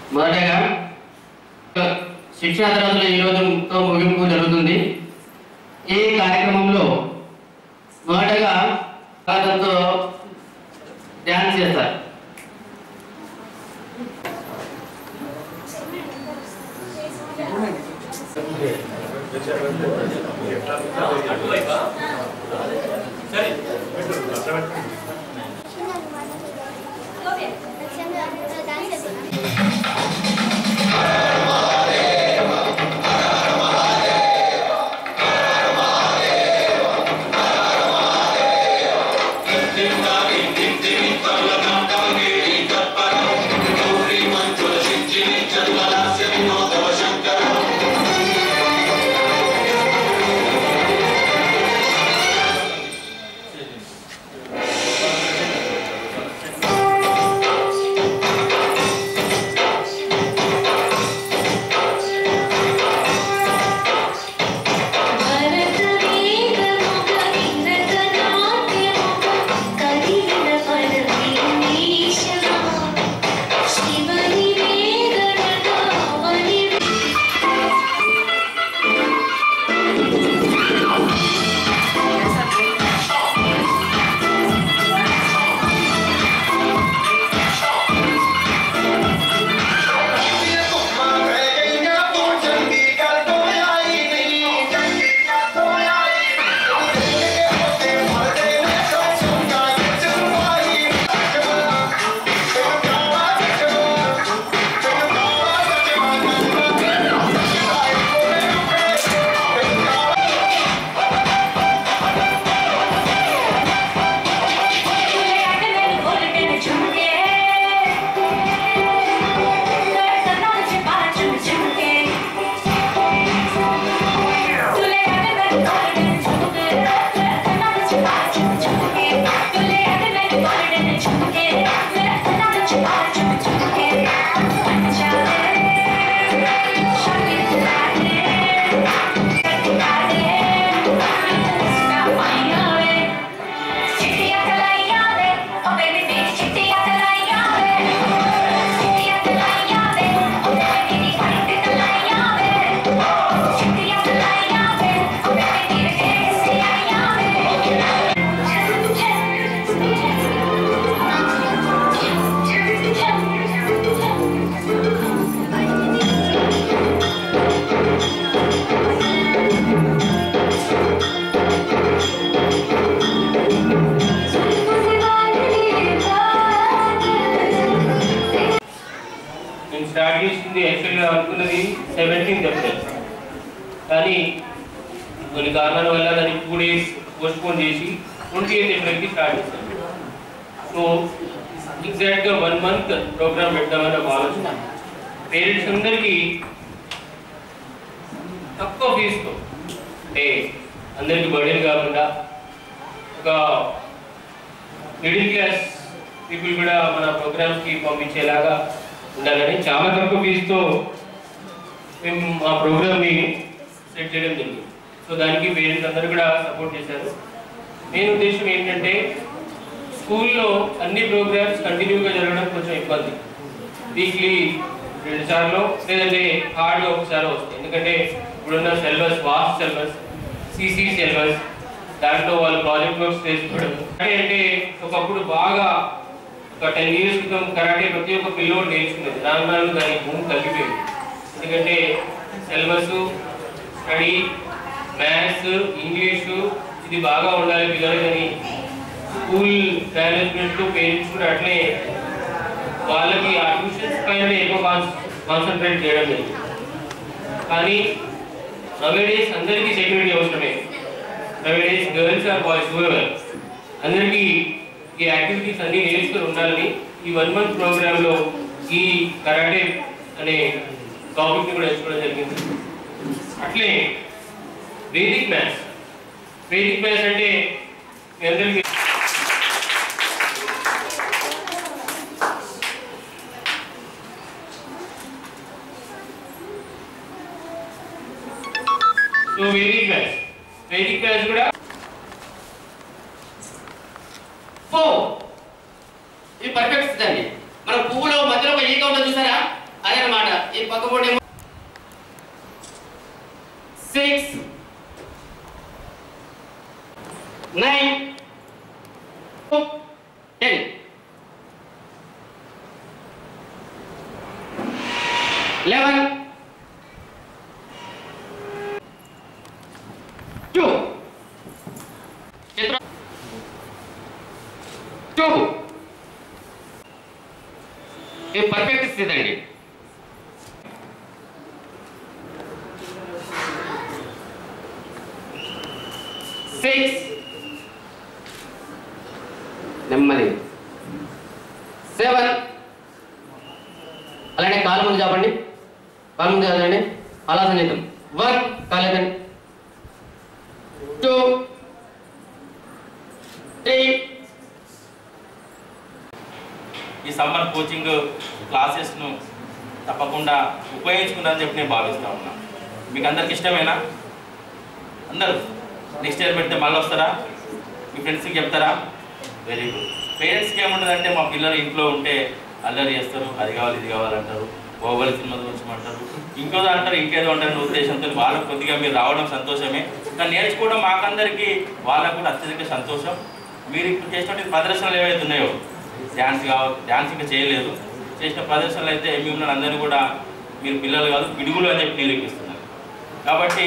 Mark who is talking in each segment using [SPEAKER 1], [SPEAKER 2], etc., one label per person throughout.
[SPEAKER 1] మొదటగా శిక్షణ తరగతులు ఈ రోజుతో ముగింపు జరుగుతుంది ఈ కార్యక్రమంలో మొదటగా పాటలతో డ్యాన్స్ చేస్తారు
[SPEAKER 2] నేను స్టార్ట్ చేసింది యాక్చువల్గా అనుకున్నది సెవెంటీన్త్ ఏప్రిల్ కానీ కొన్ని కారణాల వల్ల దాన్ని టూ డేస్ పోస్ట్పోన్ చేసి ట్వంటీ ఎయిత్ ఏప్రిల్కి స్టార్ట్ చేశాను సో ఎగ్జాక్ట్గా వన్ మంత్ ప్రోగ్రామ్ పెడదామని ఒక ఆలోచన పేరెంట్స్ అందరికీ తక్కువ ఫీజుతో అంటే అందరికీ బర్డెన్ కాకుండా ఒక మిడిల్ క్లాస్ పీపుల్ కూడా మన ప్రోగ్రామ్స్కి పంపించేలాగా ఉండాలని చాలా తక్కువ ఫీజుతో మేము మా ప్రోగ్రామ్ని సెట్ చేయడం జరిగింది సో దానికి పేరెంట్స్ అందరూ కూడా సపోర్ట్ చేశారు మెయిన్ ఉద్దేశం ఏంటంటే స్కూల్లో అన్ని ప్రోగ్రామ్స్ కంటిన్యూగా జరగడం కొంచెం ఇబ్బంది వీక్లీ రెండు సార్లు లేదంటే హార్డ్గా ఒకసారి వస్తాయి ఎందుకంటే ఇప్పుడున్న syllabus vast syllabus CC syllabus దాంట్లో వాళ్ళు ప్రాజెక్ట్ వర్క్స్ చేసుకోవడం కరాటే అంటే ఒకప్పుడు బాగా ఒక టెన్ ఇయర్స్ క్రితం కరాటే ప్రతి ఒక్క పిల్లోడు నేర్చుకునేది రాను రాను దాని భూమి తగ్గిపోయింది ఎందుకంటే సిలబస్ స్టడీ మ్యాథ్స్ ఇంగ్లీషు ఇది బాగా ఉండాలి పిల్లలు కానీ స్కూల్ మేనేజ్మెంట్ పేరెంట్స్ కూడా అట్లే వాళ్ళకి ఆ ట్యూషన్స్ పైన ఎక్కువ కాన్సన్ట్రేట్ చేయడం లేదు కానీ నవేడేస్ అందరికీ సెక్యూరిటీ అవసరమే nowadays girls or boys whoever అందరికీ ఈ యాక్టివిటీస్ అన్ని నేర్చుకుని ఉండాలని ఈ వన్ మంత్ ప్రోగ్రాంలో ఈ కరాటే అనే టాపిక్ని కూడా ఎంచుకోవడం జరిగింది అట్లే వేదిక్ మ్యాథ్స్ వేదిక్ మ్యాథ్స్ అంటే మీ అందరికీ so Vedic maths Vedic maths కూడా
[SPEAKER 1] ఫో ఇది పర్ఫెక్ట్ అండి మన పువ్వులో మధ్యలో ఒక ఈక ఉంటుంది చూసారా అదనమాట ఈ పక్క పోటీ six nine ten eleven two చిత్ర టూ ఇది పర్ఫెక్ట్ స్థితి అండి సిక్స్ నెమ్మది సెవెన్ అలానే కాలు ముందు చెప్పండి కాలు ముందు చదవండి అలా సంగీతం వన్ కాలేదండి టూ త్రీ
[SPEAKER 3] ఈ సమ్మర్ కోచింగ్ క్లాసెస్ను తప్పకుండా ఉపయోగించుకుంటారని చెప్పి నేను భావిస్తా ఉన్నా మీకు అందరికి ఇష్టమేనా అందరూ నెక్స్ట్ ఇయర్ పెడితే మళ్ళీ వస్తారా మీ ఫ్రెండ్స్కి చెప్తారా వెరీ గుడ్ పేరెంట్స్కి ఏముంటుందంటే మా పిల్లలు ఇంట్లో ఉంటే అల్లరి చేస్తారు అది కావాలి ఇది కావాలంటారు ఓవల్ సినిమా చూసమంటారు ఇంకో అంటారు ఇంకేదో అంటారు ఉద్దేశంతో వాళ్ళకు కొద్దిగా మీరు రావడం సంతోషమే కానీ నేర్చుకోవడం మాకందరికీ వాళ్ళకు కూడా అత్యధిక సంతోషం మీరు ఇప్పుడు చేసినటువంటి ప్రదర్శనలు ఏవైతే ఉన్నాయో డ్యాన్స్ కావాలి డ్యాన్స్ ఇంకా చేయలేదు చేసిన ప్రదర్శనలు అయితే మిమ్మల్ని అందరినీ కూడా మీరు పిల్లలు కాదు పిడుగులు అని చెప్పి నిరూపిస్తున్నారు కాబట్టి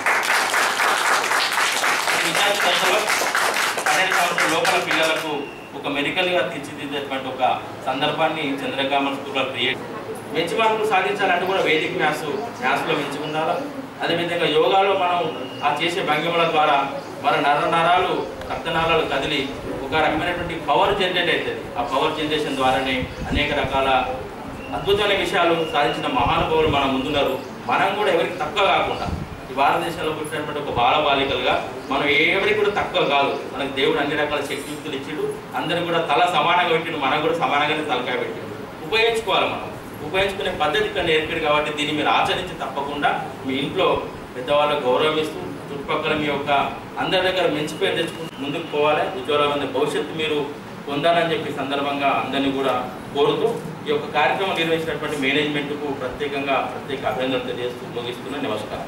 [SPEAKER 3] విద్యార్థి దశలో పన్నెండు సంవత్సరాల లోపల పిల్లలకు ఒక మెడికల్గా తీర్చిదిద్దేటువంటి ఒక సందర్భాన్ని చంద్రకామన్ స్కూల్లో క్రియేట్ మంచి మార్కులు సాధించాలంటే కూడా వేదిక మ్యాథ్స్ మ్యాథ్స్లో మంచి ఉండాలా అదేవిధంగా యోగాలో మనం ఆ చేసే భంగిమల ద్వారా మన నర నరాలు రక్తనాళాలు కదిలి ఒక రకమైనటువంటి పవర్ జనరేట్ అవుతుంది ఆ పవర్ జనరేషన్ ద్వారానే అనేక రకాల అద్భుతమైన విషయాలు సాధించిన మహానుభావులు మన ముందున్నారు మనం కూడా ఎవరికి తక్కువ కాకుండా ఈ భారతదేశంలో పుట్టినటువంటి ఒక బాల బాలికలుగా మనం ఎవరికి కూడా తక్కువ కాదు మనకు దేవుడు అన్ని రకాల శక్తియుక్తులు ఇచ్చిండు అందరికి కూడా తల సమానంగా పెట్టిండు మనం కూడా సమానంగానే తలకాయ పెట్టిండు ఉపయోగించుకోవాలి మనం ఉపయోగించుకునే పద్ధతి ఇక్కడ నేర్పాడు కాబట్టి దీన్ని మీరు ఆచరించి తప్పకుండా మీ ఇంట్లో పెద్దవాళ్ళకు గౌరవిస్తూ చుట్టుపక్కల మీ యొక్క అందరి దగ్గర మంచి పేరు తెచ్చుకుంటూ ముందుకు పోవాలి ఉజ్వలమైన భవిష్యత్తు మీరు పొందాలని చెప్పి సందర్భంగా అందరినీ కూడా కోరుతూ ఈ యొక్క కార్యక్రమం నిర్వహించినటువంటి మేనేజ్మెంట్కు ప్రత్యేకంగా ప్రత్యేక అభినందనలు తెలియజేస్తూ ముగిస్తున్న నమస్కారం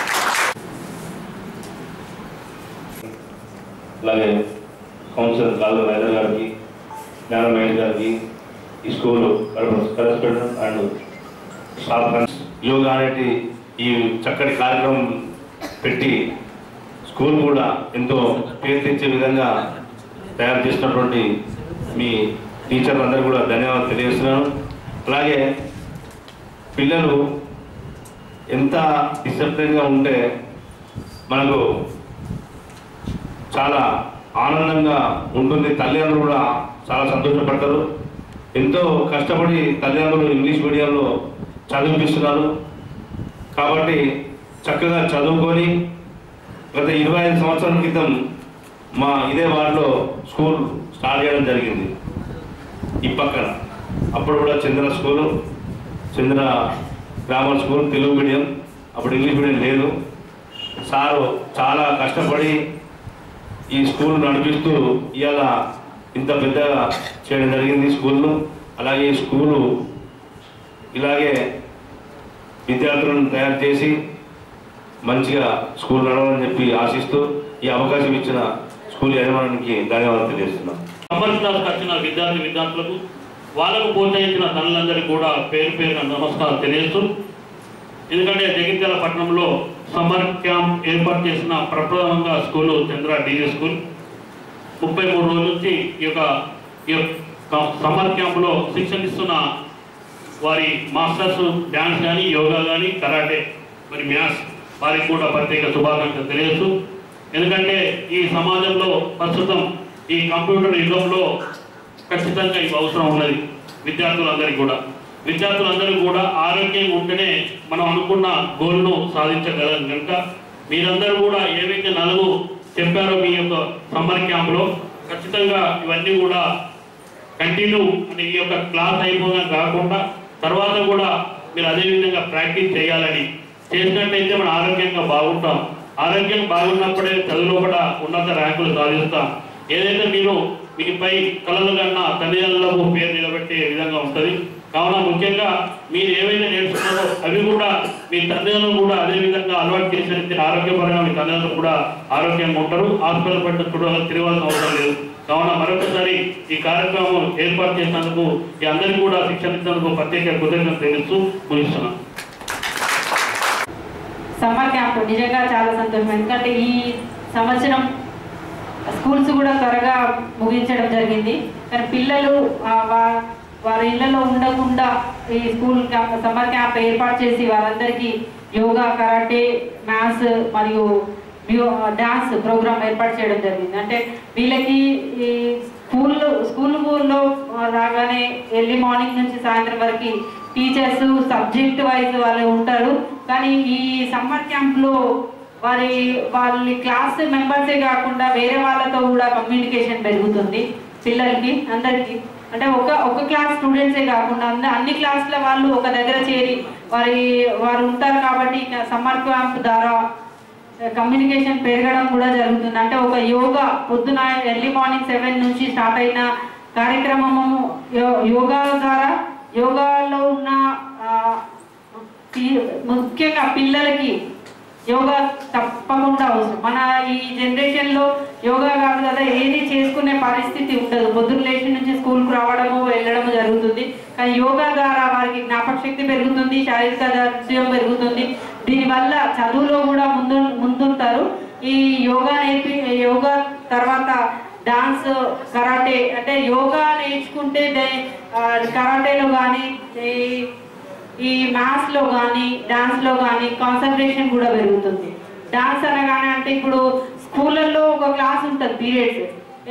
[SPEAKER 4] అలాగే కౌన్సిలర్ కాలు రైడర్ గారికి జ్ఞానమయ్య గారికి ఈ school correspondent and staff friends యోగా అనేది ఈ చక్కటి కార్యక్రమం పెట్టి స్కూల్ కూడా ఎంతో పేరు తెచ్చే విధంగా తయారు చేసినటువంటి మీ టీచర్లందరూ కూడా ధన్యవాదాలు తెలియజేస్తున్నాను అలాగే పిల్లలు ఎంత డిసిప్లిన్గా ఉంటే మనకు చాలా ఆనందంగా ఉంటుంది తల్లిదండ్రులు కూడా చాలా సంతోషపడతారు ఎంతో కష్టపడి తల్లిదండ్రులు ఇంగ్లీష్ మీడియంలో చదివిపిస్తున్నారు కాబట్టి చక్కగా చదువుకొని గత ఇరవై ఐదు సంవత్సరాల క్రితం మా ఇదే వార్డులో స్కూల్ స్టార్ట్ చేయడం జరిగింది ఈ పక్కన అప్పుడు కూడా Chandra school Chandra grammar school Telugu medium అప్పుడు ఇంగ్లీష్ మీడియం లేదు సారు చాలా కష్టపడి ఈ స్కూల్ నడిపిస్తూ ఇవాళ ఇంత పెద్దగా చేయడం జరిగింది స్కూల్ను అలాగే ఈ స్కూలు ఇలాగే విద్యార్థులను తయారు చేసి మంచిగా స్కూల్ నడవాలని చెప్పి ఆశిస్తూ ఈ అవకాశం ఇచ్చిన స్కూల్ యజమానికి ధన్యవాదాలు తెలియజేస్తున్నాం
[SPEAKER 5] సమ్మర్ క్లాస్కి వచ్చిన విద్యార్థి విద్యార్థులకు వాళ్ళకు ప్రోత్సహించిన తల్లులందరికీ కూడా పేరు పేరున నమస్కారం తెలియజేస్తూ ఎందుకంటే జగిత్యాల పట్టణంలో సమ్మర్ క్యాంప్ ఏర్పాటు చేసిన ప్రప్రథమంగా స్కూలు చంద్ర డిజే స్కూల్ ముప్పై మూడు రోజుల నుంచి ఈ యొక్క ఈ యొక్క సమ్మర్ క్యాంపులో శిక్షణ ఇస్తున్న వారి మాస్టర్స్ డ్యాన్స్ కానీ యోగా కానీ కరాటే మరి మ్యాథ్స్ వారికి కూడా ప్రత్యేక శుభాకాంక్షలు తెలియజేస్తూ ఎందుకంటే ఈ సమాజంలో ప్రస్తుతం ఈ కంప్యూటర్ యుగంలో ఖచ్చితంగా ఇవి అవసరం ఉన్నది విద్యార్థులందరికీ కూడా విద్యార్థులందరూ కూడా ఆరోగ్యంగా ఉంటేనే మనం అనుకున్న గోల్ను సాధించగలం కనుక మీరందరూ కూడా ఏవైతే నలుగు చెప్పారో మీ యొక్క సమ్మర్ క్యాంప్లో ఖచ్చితంగా ఇవన్నీ కూడా కంటిన్యూ అంటే ఈ యొక్క క్లాస్ అయిపోగా కాకుండా తర్వాత కూడా మీరు అదే విధంగా ప్రాక్టీస్ చేయాలని చేసినట్లయితే మన ఆరోగ్యంగా బాగుంటాం ఆరోగ్యం బాగున్నప్పుడే చదువులో కూడా ఉన్నత ర్యాంకులు సాధిస్తాం ఏదైతే మీరు మీపై కళలు కన్నా తల్లిదండ్రులకు పేరు నిలబెట్టే విధంగా ఉంటుంది కావున ముఖ్యంగా మీరు ఏవైతే నేర్చుకున్నారో అవి కూడా మీ తల్లిదండ్రులు కూడా అదే విధంగా అలవాటు చేసినట్టు ఆరోగ్యపరంగా మీ తల్లిదండ్రులు కూడా ఆరోగ్యంగా ఉంటారు హాస్పిటల్ పట్ల చూడాలని తిరగాల్సిన అవసరం లేదు కావున మరొకసారి ఈ కార్యక్రమం ఏర్పాటు చేసినందుకు ఈ అందరికీ కూడా శిక్షణ ఇచ్చినందుకు ప్రత్యేక కృతజ్ఞత తెలుస్తూ ముగిస్తున్నాను
[SPEAKER 6] సమ్మర్ క్యాంప్ నిజంగా చాలా సంతోషం ఎందుకంటే ఈ సంవత్సరం స్కూల్స్ కూడా త్వరగా ముగించడం జరిగింది కానీ పిల్లలు ఆ, వా- వారి ఇళ్లలో ఉండకుండా ఈ స్కూల్ క్యాంప్ సమ్మర్ క్యాంప్ ఏర్పాటు చేసి వారందరికీ యోగా కరాటే మ్యాథ్స్ మరియు డ్యాన్స్ ప్రోగ్రామ్ ఏర్పాటు చేయడం జరిగింది అంటే వీళ్ళకి ఈ స్కూల్ స్కూల్లో రాగానే ఎర్లీ మార్నింగ్ నుంచి సాయంత్రం వరకు టీచర్స్ సబ్జెక్ట్ వైజ్ వాళ్ళు ఉంటారు కానీ ఈ సమ్మర్ క్యాంప్లో వారి వాళ్ళ క్లాస్ మెంబర్సే కాకుండా వేరే వాళ్ళతో కూడా కమ్యూనికేషన్ పెరుగుతుంది పిల్లలకి అందరికీ అంటే ఒక ఒక క్లాస్ స్టూడెంట్సే కాకుండా అంద అన్ని క్లాసుల వాళ్ళు ఒక దగ్గర చేరి వారి వారు ఉంటారు కాబట్టి సమ్మర్ క్యాంప్ ద్వారా కమ్యూనికేషన్ పెరగడం కూడా జరుగుతుంది అంటే ఒక యోగా పొద్దున ఎర్లీ మార్నింగ్ సెవెన్ నుంచి స్టార్ట్ అయిన కార్యక్రమము యో- యోగా ద్వారా యోగాలో ఉన్న ఆ, పి- ముఖ్యంగా పిల్లలకి యోగా తప్పకుండా అవసరం మన ఈ జనరేషన్ లో యోగా కాదు కదా ఏది చేసుకునే పరిస్థితి ఉండదు పొద్దున్న లేచి నుంచి స్కూల్కి రావడము వెళ్ళడము జరుగుతుంది కానీ యోగా ద్వారా వారికి జ్ఞాపక శక్తి పెరుగుతుంది శారీరక దార్ఢ్యం పెరుగుతుంది దీనివల్ల చదువులో కూడా ముందు ముందుంటారు ఈ యోగా నేర్పి యోగా తర్వాత డాన్స్ కరాటే అంటే యోగా నేర్చుకుంటే దే- ఆ, కరాటేలో కానీ ఈ మ్యాథ్స్ లో కానీ డాన్స్ లో కానీ కాన్సన్ట్రేషన్ కూడా పెరుగుతుంది డాన్స్ అనగానే అంటే ఇప్పుడు స్కూళ్ళల్లో ఒక క్లాస్ ఉంటుంది పీరియడ్స్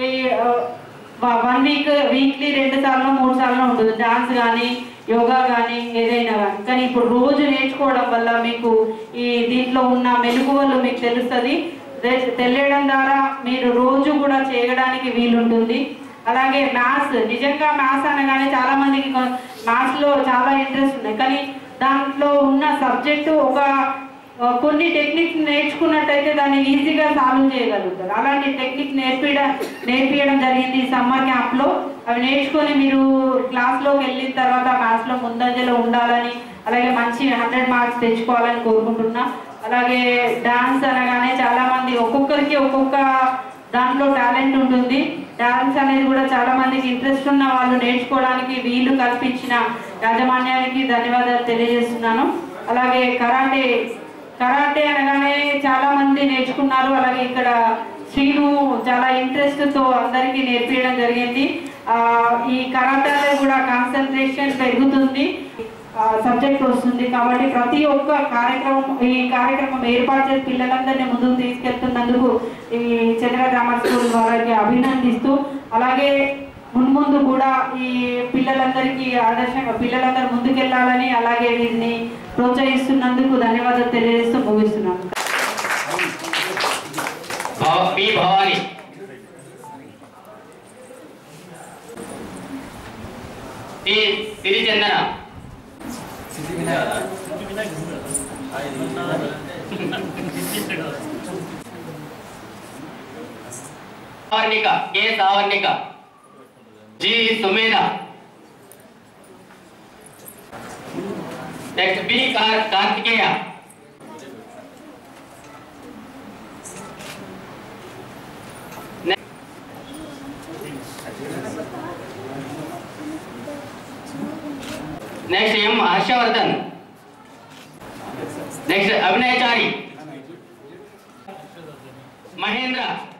[SPEAKER 6] వన్ వీక్ వీక్లీ రెండు సార్లు మూడు సార్లు ఉంటుంది డాన్స్ కానీ యోగా కానీ ఏదైనా కానీ కానీ ఇప్పుడు రోజు నేర్చుకోవడం వల్ల మీకు ఈ దీంట్లో ఉన్న మెలకువలు మీకు తెలుస్తుంది తె- తెలియడం ద్వారా మీరు రోజు కూడా చేయడానికి వీలుంటుంది అలాగే మ్యాథ్స్ నిజంగా మ్యాథ్స్ అనగానే చాలా మందికి మ్యాథ్స్ లో చాలా ఇంట్రెస్ట్ ఉన్నాయి కానీ దాంట్లో ఉన్న సబ్జెక్టు ఒక ఆ, కొన్ని టెక్నిక్స్ నేర్చుకున్నట్టయితే దాన్ని ఈజీగా సాల్వ్ చేయగలుగుతారు అలాంటి టెక్నిక్ నేర్పియడం నేర్పియడం జరిగింది ఈ సమ్మర్ క్యాంప్ లో అవి నేర్చుకొని మీరు క్లాస్ లోకి వెళ్ళిన తర్వాత మ్యాథ్స్ లో ముందంజలో ఉండాలని అలాగే మంచి హండ్రెడ్ మార్క్స్ తెచ్చుకోవాలని కోరుకుంటున్నా అలాగే డాన్స్ అనగానే చాలా మంది ఒక్కొక్కరికి ఒక్కొక్క దాంట్లో టాలెంట్ ఉంటుంది డాన్స్ అనేది కూడా చాలా మందికి ఇంట్రెస్ట్ ఉన్న వాళ్ళు నేర్చుకోవడానికి వీలు కల్పించిన యాజమాన్యానికి ధన్యవాదాలు తెలియజేస్తున్నాను అలాగే కరాటే కరాటే అనగానే చాలా మంది నేర్చుకున్నారు అలాగే ఇక్కడ శ్రీను చాలా ఇంట్రెస్ట్ తో అందరికీ నేర్పించడం జరిగింది ఆ, ఈ కరాటాలో కూడా కాన్సన్ట్రేషన్ పెరుగుతుంది సబ్జెక్ట్ వస్తుంది కాబట్టి ప్రతి ఒక్క కార్యక్రమం ఈ కార్యక్రమం ఏర్పాటు చేసి పిల్లలందరినీ ముందుకు తీసుకెళ్తున్నందుకు ఈ చంద్ర గ్రామర్ స్కూల్ వారికి అభినందిస్తూ అలాగే మున్ముందు కూడా ఈ పిల్లలందరికీ ఆదర్శంగా పిల్లలందరూ ముందుకెళ్లాలని అలాగే వీరిని ప్రోత్సహిస్తున్నందుకు ధన్యవాదాలు తెలియజేస్తూ ముగిస్తున్నాను
[SPEAKER 1] భవ P Bhavani T Sirichandana Savarnika K Savarnika G Sumedha next B కార్ Karthikeya next M Harshavardhan next Abhinayachari Mahindra